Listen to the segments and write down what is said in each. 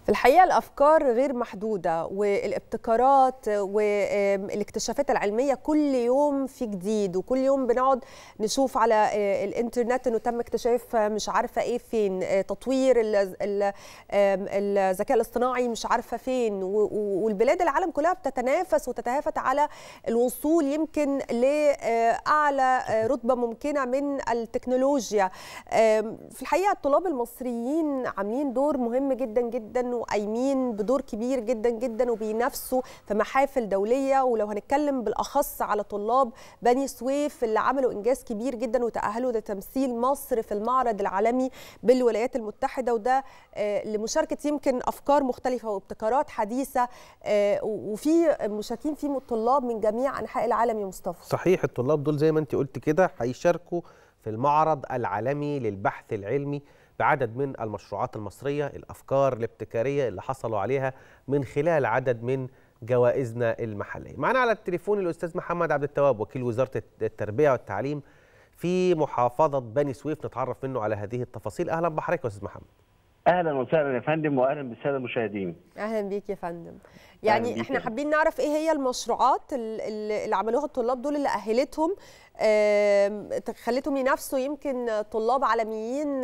في الحقيقة الأفكار غير محدودة والابتكارات والاكتشافات العلمية كل يوم في جديد وكل يوم بنقعد نشوف على الإنترنت أنه تم اكتشاف مش عارفة إيه فين تطوير الذكاء الاصطناعي مش عارفة فين والبلاد العالم كلها بتتنافس وتتهافت على الوصول يمكن لأعلى رتبة ممكنة من التكنولوجيا في الحقيقة الطلاب المصريين عاملين دور مهم جدا جدا وقايمين بدور كبير جدا جدا وبينافسوا في محافل دوليه ولو هنتكلم بالاخص على طلاب بني سويف اللي عملوا انجاز كبير جدا وتاهلوا لتمثيل مصر في المعرض العالمي بالولايات المتحده وده لمشاركه يمكن افكار مختلفه وابتكارات حديثه وفي مشاركين فيه طلاب من جميع انحاء العالم يا مصطفى صحيح الطلاب دول زي ما انت قلت كده هيشاركوا في المعرض العالمي للبحث العلمي بعدد من المشروعات المصرية الأفكار الابتكارية اللي حصلوا عليها من خلال عدد من جوائزنا المحلية معنا على التليفون الأستاذ محمد عبد التواب وكيل وزارة التربية والتعليم في محافظة بني سويف نتعرف منه على هذه التفاصيل أهلا بحضرتك يا أستاذ محمد اهلا وسهلا يا فندم واهلا بالساده المشاهدين اهلا بيك يا فندم يعني احنا حابين نعرف ايه هي المشروعات اللي عملوها الطلاب دول اللي اهلتهم خلتهم ينافسوا يمكن طلاب عالميين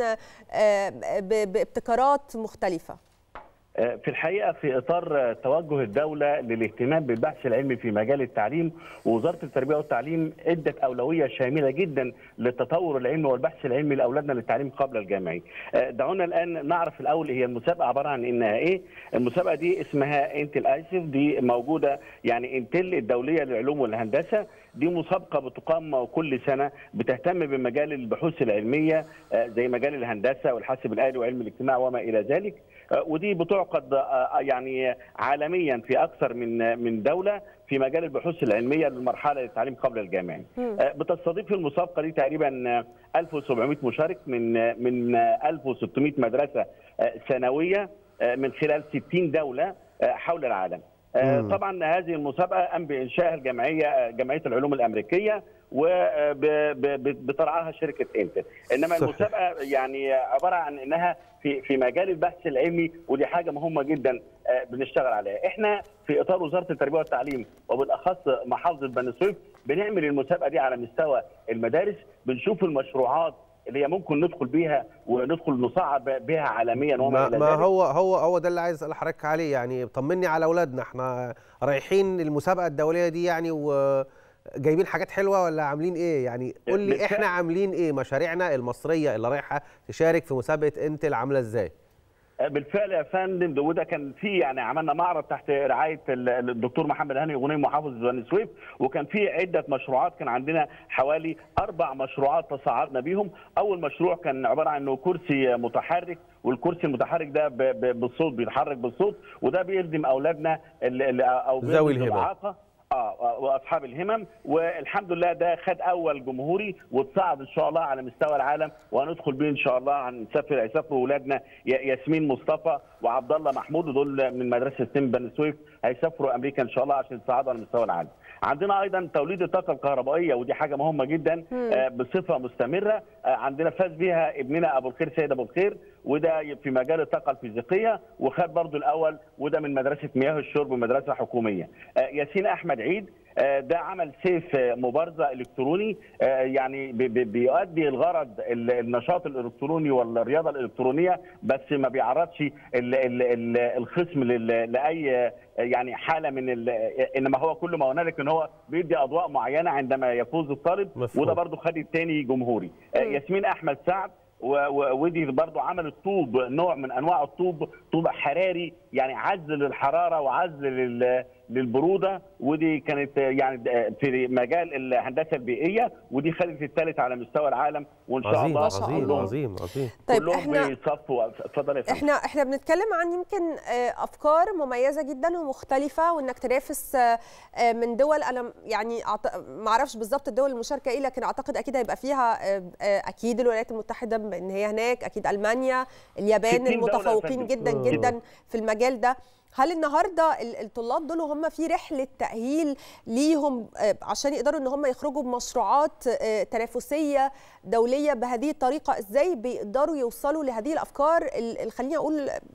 بابتكارات مختلفه في الحقيقه في اطار توجه الدوله للاهتمام بالبحث العلمي في مجال التعليم ووزاره التربيه والتعليم ادت اولويه شامله جدا للتطور العلمي والبحث العلمي لاولادنا للتعليم قبل الجامعي. دعونا الان نعرف الاول هي المسابقه عباره عن انها ايه؟ المسابقه دي اسمها انتل ايسف دي موجوده يعني انتل الدوليه للعلوم والهندسه دي مسابقه بتقام كل سنه بتهتم بمجال البحوث العلميه زي مجال الهندسه والحاسب الالي وعلم الاجتماع وما الى ذلك ودي بتعقد يعني عالميا في اكثر من من دوله في مجال البحوث العلميه للمرحله للتعليم قبل الجامعي. بتستضيف المسابقه دي تقريبا 1700 مشارك من من 1600 مدرسه ثانويه من خلال 60 دوله حول العالم. طبعا هذه المسابقه قام بانشائها الجمعيه جمعيه العلوم الامريكيه وبترعاها شركه انتل انما صحيح. المسابقه يعني عباره عن انها في في مجال البحث العلمي ودي حاجه مهمه جدا بنشتغل عليها احنا في اطار وزاره التربيه والتعليم وبالاخص محافظه بني سويف بنعمل المسابقه دي على مستوى المدارس بنشوف المشروعات اللي هي ممكن ندخل بيها وندخل نصعد بها عالميا وما ما, ما هو هو هو ده اللي عايز اسال حضرتك عليه يعني طمني على اولادنا احنا رايحين المسابقه الدوليه دي يعني و جايبين حاجات حلوه ولا عاملين ايه يعني قول لي احنا عاملين ايه مشاريعنا المصريه اللي رايحه تشارك في مسابقه انتل عامله ازاي بالفعل يا فندم وده كان في يعني عملنا معرض تحت رعايه الدكتور محمد هاني غنيم محافظ بني سويف وكان في عده مشروعات كان عندنا حوالي اربع مشروعات تصعدنا بيهم اول مشروع كان عباره عن انه كرسي متحرك والكرسي المتحرك ده بالصوت بيتحرك بالصوت وده بيخدم اولادنا اللي او ذوي الهمم اه واصحاب الهمم والحمد لله ده خد اول جمهوري وتصعد ان شاء الله على مستوى العالم وهندخل بيه ان شاء الله هنسافر هيسافروا اولادنا ياسمين مصطفى وعبد الله محمود ودول من مدرسه ستيم بني سويف هيسافروا امريكا ان شاء الله عشان يتصعدوا على مستوى العالم. عندنا ايضا توليد الطاقه الكهربائيه ودي حاجه مهمه جدا آه بصفه مستمره آه عندنا فاز بيها ابننا ابو الخير سيد ابو الخير وده في مجال الطاقه الفيزيقيه وخد برضو الاول وده من مدرسه مياه الشرب مدرسه حكوميه. آه ياسين احمد عيد ده عمل سيف مبارزه الكتروني يعني بيؤدي الغرض النشاط الالكتروني والرياضه الالكترونيه بس ما بيعرضش الخصم لاي يعني حاله من انما هو كل ما هنالك ان هو بيدي اضواء معينه عندما يفوز الطالب مفهوم. وده برضو خد الثاني جمهوري ياسمين احمد سعد ودي برضو عملت طوب نوع من انواع الطوب طوب حراري يعني عزل للحراره وعزل لل للبروده ودي كانت يعني في مجال الهندسه البيئيه ودي خدت الثالث على مستوى العالم وان شاء عظيم الله عظيم عظيم عظيم طيب كلهم احنا بيصفوا اتفضل يا احنا احنا بنتكلم عن يمكن افكار مميزه جدا ومختلفه وانك تنافس من دول انا يعني ما اعرفش بالظبط الدول المشاركه ايه لكن اعتقد اكيد هيبقى فيها اكيد الولايات المتحده بان هي هناك اكيد المانيا اليابان المتفوقين جدا جدا في المجال ده هل النهارده الطلاب دول هم في رحله تاهيل ليهم عشان يقدروا ان هم يخرجوا بمشروعات تنافسيه دوليه بهذه الطريقه ازاي بيقدروا يوصلوا لهذه الافكار اللي خليني اقول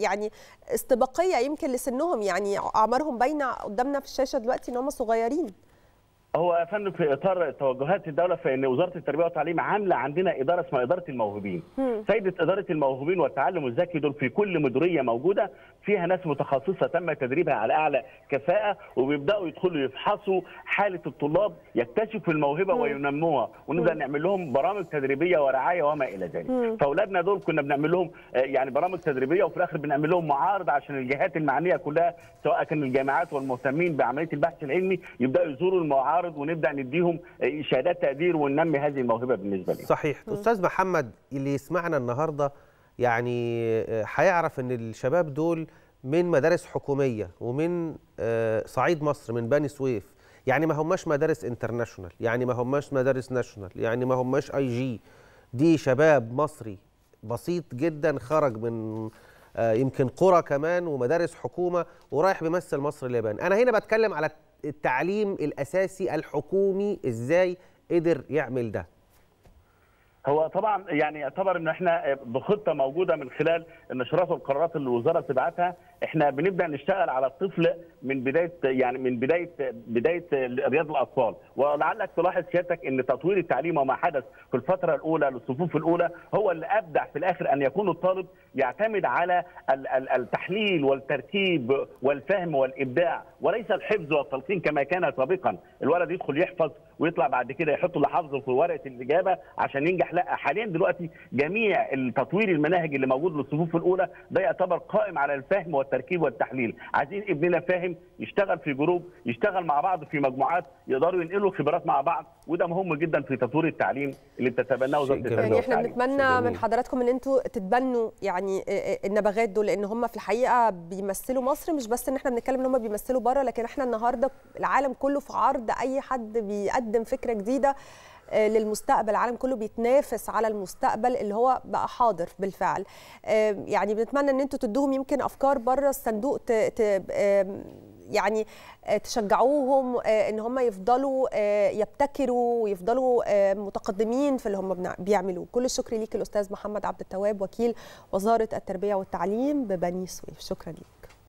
يعني استباقيه يمكن لسنهم يعني اعمارهم باينه قدامنا في الشاشه دلوقتي ان هم صغيرين هو يا فندم في اطار توجهات الدوله فان وزاره التربيه والتعليم عامله عندنا اداره اسمها اداره الموهوبين. فائده اداره الموهوبين والتعلم الذكي دول في كل مديريه موجوده فيها ناس متخصصه تم تدريبها على اعلى كفاءه وبيبداوا يدخلوا يفحصوا حاله الطلاب يكتشفوا الموهبه وينموها ونبدا نعمل لهم برامج تدريبيه ورعايه وما الى ذلك. فاولادنا دول كنا بنعمل لهم يعني برامج تدريبيه وفي الاخر بنعمل لهم معارض عشان الجهات المعنيه كلها سواء كان الجامعات والمهتمين بعمليه البحث العلمي يبداوا يزوروا المعارض المعارض ونبدا نديهم شهادات تقدير وننمي هذه الموهبه بالنسبه لهم. صحيح، استاذ محمد اللي يسمعنا النهارده يعني هيعرف ان الشباب دول من مدارس حكوميه ومن صعيد مصر من بني سويف، يعني ما هماش مدارس انترناشونال، يعني ما هماش مدارس ناشونال، يعني ما هماش اي جي. دي شباب مصري بسيط جدا خرج من يمكن قرى كمان ومدارس حكومه ورايح بيمثل مصر اليابان، انا هنا بتكلم على التعليم الاساسي الحكومي ازاي قدر يعمل ده هو طبعا يعني يعتبر ان احنا بخطه موجوده من خلال النشرات والقرارات اللي الوزاره بتبعتها احنا بنبدا نشتغل على الطفل من بدايه يعني من بدايه بدايه رياض الاطفال ولعلك تلاحظ سيادتك ان تطوير التعليم وما حدث في الفتره الاولى للصفوف الاولى هو اللي ابدع في الاخر ان يكون الطالب يعتمد على التحليل والترتيب والفهم والابداع وليس الحفظ والتلقين كما كان سابقا الولد يدخل يحفظ ويطلع بعد كده يحط اللي حافظه في ورقه الاجابه عشان ينجح لا حاليا دلوقتي جميع التطوير المناهج اللي موجود للصفوف الاولى ده يعتبر قائم على الفهم والتركيب والتحليل عايزين ابننا فاهم يشتغل في جروب يشتغل مع بعض في مجموعات يقدروا ينقلوا خبرات مع بعض وده مهم جدا في تطوير التعليم اللي بتتبناه وزاره التربيه يعني احنا بنتمنى من حضراتكم ان انتوا تتبنوا يعني النبغات دول لان هم في الحقيقه بيمثلوا مصر مش بس ان احنا بنتكلم ان هم بيمثلوا بره لكن احنا النهارده العالم كله في عرض اي حد بيقدم فكره جديده للمستقبل العالم كله بيتنافس على المستقبل اللي هو بقى حاضر بالفعل يعني بنتمنى ان انتوا تدوهم يمكن افكار بره الصندوق ت... ت... يعني تشجعوهم ان هم يفضلوا يبتكروا ويفضلوا متقدمين في اللي هم بيعملوه كل الشكر ليك الاستاذ محمد عبد التواب وكيل وزاره التربيه والتعليم ببني سويف شكرا ليك